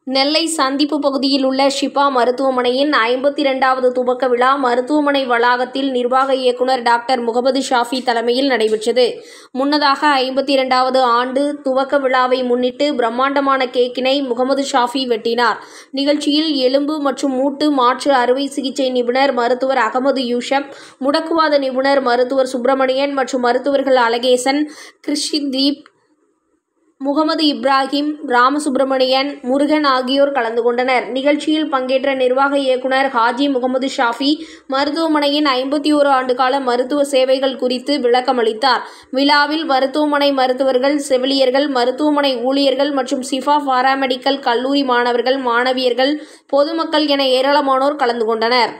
நெல்லை சந்திப்பு பகுதியில் உள்ள ஷிபா மருத்துவமனையின் ஐம்பத்தி இரண்டாவது துவக்க விழா மருத்துவமனை வளாகத்தில் நிர்வாக இயக்குனர் டாக்டர் முகமது ஷாஃபி தலைமையில் நடைபெற்றது முன்னதாக ஐம்பத்தி இரண்டாவது ஆண்டு துவக்க விழாவை முன்னிட்டு பிரம்மாண்டமான கேக்கினை முகமது ஷாஃபி வெட்டினார் நிகழ்ச்சியில் எலும்பு மற்றும் மூட்டு மாற்று அறுவை சிகிச்சை நிபுணர் மருத்துவர் அகமது யூஷப் முடக்குவாத நிபுணர் மருத்துவர் சுப்பிரமணியன் மற்றும் மருத்துவர்கள் அழகேசன் கிருஷிதீப் முகமது இப்ராஹிம் ராமசுப்பிரமணியன் முருகன் ஆகியோர் கலந்து கொண்டனர் நிகழ்ச்சியில் பங்கேற்ற நிர்வாக இயக்குனர் ஹாஜி முகமது ஷாஃபி மருத்துவமனையின் ஐம்பத்தி ஓரு ஆண்டுகால மருத்துவ சேவைகள் குறித்து விளக்கமளித்தார் விழாவில் மருத்துவமனை மருத்துவர்கள் செவிலியர்கள் மருத்துவமனை ஊழியர்கள் மற்றும் சிஃபா பாராமெடிக்கல் கல்லூரி மாணவர்கள் மாணவியர்கள் பொதுமக்கள் என ஏராளமானோர் கலந்து கொண்டனர்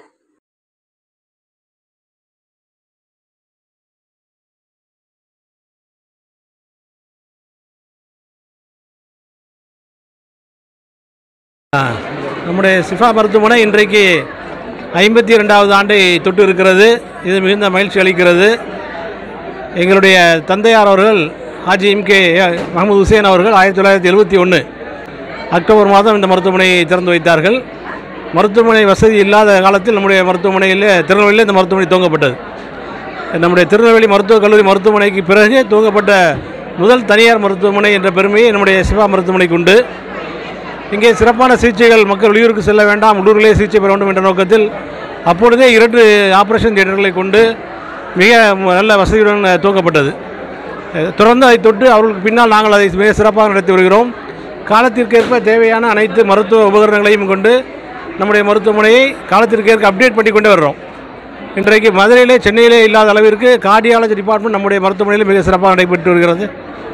நம்முடைய சிஃபா மருத்துவமனை இன்றைக்கு ஐம்பத்தி இரண்டாவது ஆண்டை தொட்டு இருக்கிறது இது மிகுந்த மகிழ்ச்சி அளிக்கிறது எங்களுடைய தந்தையார் அவர்கள் ஹாஜி எம்கே முகமது ஹுசேன் அவர்கள் ஆயிரத்தி தொள்ளாயிரத்தி எழுபத்தி ஒன்று அக்டோபர் மாதம் இந்த மருத்துவமனையை திறந்து வைத்தார்கள் மருத்துவமனை வசதி இல்லாத காலத்தில் நம்முடைய மருத்துவமனையில் திருநெல்வேலியில் இந்த மருத்துவமனை துவங்கப்பட்டது நம்முடைய திருநெல்வேலி மருத்துவக் கல்லூரி மருத்துவமனைக்கு பிறகு துவங்கப்பட்ட முதல் தனியார் மருத்துவமனை என்ற பெருமையை நம்முடைய சிவா மருத்துவமனைக்கு உண்டு இங்கே சிறப்பான சிகிச்சைகள் மக்கள் வெளியூருக்கு செல்ல வேண்டாம் உள்ளூரிலே சிகிச்சை பெற வேண்டும் என்ற நோக்கத்தில் அப்பொழுதே இரண்டு ஆபரேஷன் தியேட்டர்களை கொண்டு மிக நல்ல வசதியுடன் துவக்கப்பட்டது அஹ் தொடர்ந்து அதை தொட்டு அவர்களுக்கு பின்னால் நாங்கள் அதை மிக சிறப்பாக நடத்தி வருகிறோம் காலத்திற்கேற்ப தேவையான அனைத்து மருத்துவ உபகரணங்களையும் கொண்டு நம்முடைய மருத்துவமனையை காலத்திற்கேற்ப அப்டேட் பண்ணி கொண்டே வர்றோம் இன்றைக்கு மதுரையிலே சென்னையிலே இல்லாத அளவிற்கு கார்டியாலஜி டிபார்ட்மெண்ட் நம்முடைய மருத்துவமனையில் மிக சிறப்பாக நடைபெற்று வருகிறது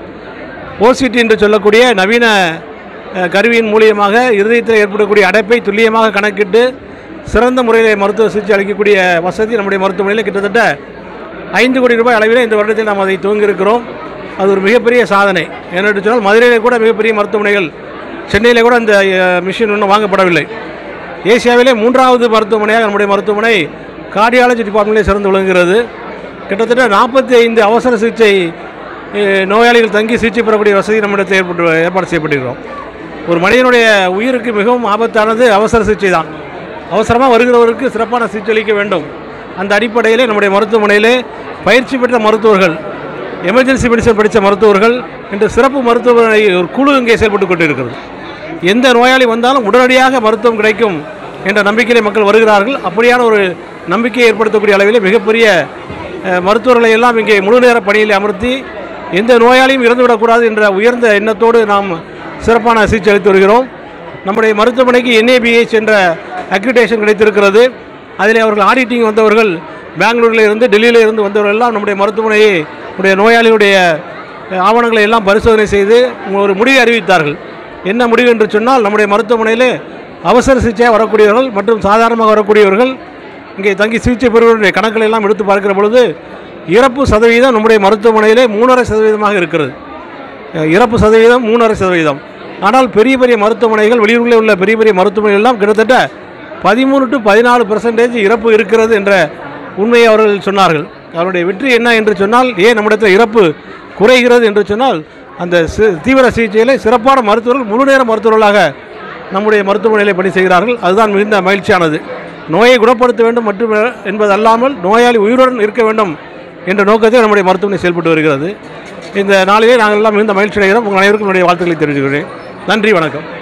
ஓசிடி என்று சொல்லக்கூடிய நவீன அஹ், கருவியின் மூலியமாக இருதயத்தில் ஏற்படக்கூடிய அடைப்பை துல்லியமாக கணக்கிட்டு சிறந்த முறையில் மருத்துவ சிகிச்சை அளிக்கக்கூடிய வசதி நம்முடைய மருத்துவமனையில் கிட்டத்தட்ட ஐந்து கோடி ரூபாய் அளவில் இந்த வருடத்தில் நாம் அதை துவங்கியிருக்கிறோம் அது ஒரு மிகப்பெரிய சாதனை ஏனென்று சொன்னால் மதுரையில் கூட மிகப்பெரிய மருத்துவமனைகள் சென்னையில் கூட அந்த அஹ், மிஷின் இன்னும் வாங்கப்படவில்லை ஏசியாவிலே மூன்றாவது மருத்துவமனையாக நம்முடைய மருத்துவமனை கார்டியாலஜி டிபார்ட்மெண்ட்டிலே சிறந்து விளங்குகிறது கிட்டத்தட்ட நாற்பத்தி ஐந்து அவசர சிகிச்சை அஹ், நோயாளிகள் தங்கி சிகிச்சை பெறக்கூடிய வசதி நம்மிடத்தில் ஏற்பட்டு ஏற்பாடு செய்யப்பட்டிருக்கிறோம் ஒரு மனிதனுடைய உயிருக்கு மிகவும் ஆபத்தானது அவசர சிகிச்சை தான் அவசரமாக வருகிறவருக்கு சிறப்பான சிகிச்சை அளிக்க வேண்டும் அந்த அடிப்படையிலே நம்முடைய மருத்துவமனையிலே பயிற்சி பெற்ற மருத்துவர்கள் எமர்ஜென்சி மெடிசன் படித்த மருத்துவர்கள் இன்று சிறப்பு மருத்துவமனை ஒரு குழு இங்கே செயல்பட்டு கொண்டிருக்கிறது எந்த நோயாளி வந்தாலும் உடனடியாக மருத்துவம் கிடைக்கும் என்ற நம்பிக்கையிலே மக்கள் வருகிறார்கள் அப்படியான ஒரு நம்பிக்கையை ஏற்படுத்தக்கூடிய அளவிலே மிகப்பெரிய அஹ், மருத்துவர்களை எல்லாம் இங்கே முழு நேர பணியில் அமர்த்தி எந்த நோயாளியும் இறந்துவிடக்கூடாது என்ற உயர்ந்த எண்ணத்தோடு நாம் சிறப்பான சிகிச்சை அளித்து வருகிறோம் நம்முடைய மருத்துவமனைக்கு என்ஏபிஹெச் என்ற அக்ரிடேஷன் கிடைத்திருக்கிறது அதில் அவர்கள் ஆடிட்டிங் வந்தவர்கள் பெங்களூரில் இருந்து டெல்லியில் இருந்து வந்தவர்கள் எல்லாம் நம்முடைய மருத்துவமனையை நம்முடைய நோயாளிகளுடைய அஹ், ஆவணங்களை எல்லாம் பரிசோதனை செய்து ஒரு முடிவை அறிவித்தார்கள் என்ன முடிவு என்று சொன்னால் நம்முடைய மருத்துவமனையிலே அவசர சிகிச்சையாக வரக்கூடியவர்கள் மற்றும் சாதாரணமாக வரக்கூடியவர்கள் இங்கே தங்கி சிகிச்சை பெறுவர்களுடைய கணக்குகளை எல்லாம் எடுத்து பார்க்கிற பொழுது இறப்பு சதவீதம் நம்முடைய மருத்துவமனையிலே மூணரை சதவீதமாக இருக்கிறது அஹ், இறப்பு சதவீதம் மூணரை சதவீதம் ஆனால் பெரிய பெரிய மருத்துவமனைகள் வெளியூர்களில் உள்ள பெரிய பெரிய மருத்துவமனைகள் எல்லாம் கிட்டத்தட்ட பதிமூணு டு பதினாலு பெர்சன்டேஜ் இறப்பு இருக்கிறது என்ற உண்மையை அவர்கள் சொன்னார்கள் அவருடைய வெற்றி என்ன என்று சொன்னால் ஏன் நம்மிடத்தில் இறப்பு குறைகிறது என்று சொன்னால் அந்த சி- தீவிர சிகிச்சையிலே சிறப்பான மருத்துவர்கள் முழு நேர மருத்துவர்களாக நம்முடைய மருத்துவமனையிலே பணி செய்கிறார்கள் அதுதான் மிகுந்த மகிழ்ச்சியானது நோயை குணப்படுத்த வேண்டும் மட்டும் என்பது அல்லாமல் நோயாளி உயிருடன் இருக்க வேண்டும் என்ற நோக்கத்தில் நம்முடைய மருத்துவமனை செயல்பட்டு வருகிறது இந்த நாளிலே நாங்கள் எல்லாம் மிகுந்த மகிழ்ச்சி அடைகிறோம் உங்கள் அனைவருக்கும் என்னுடைய வாழ்த்துக்களை தெரிவித்துக்கிறேன் நன்றி வணக்கம்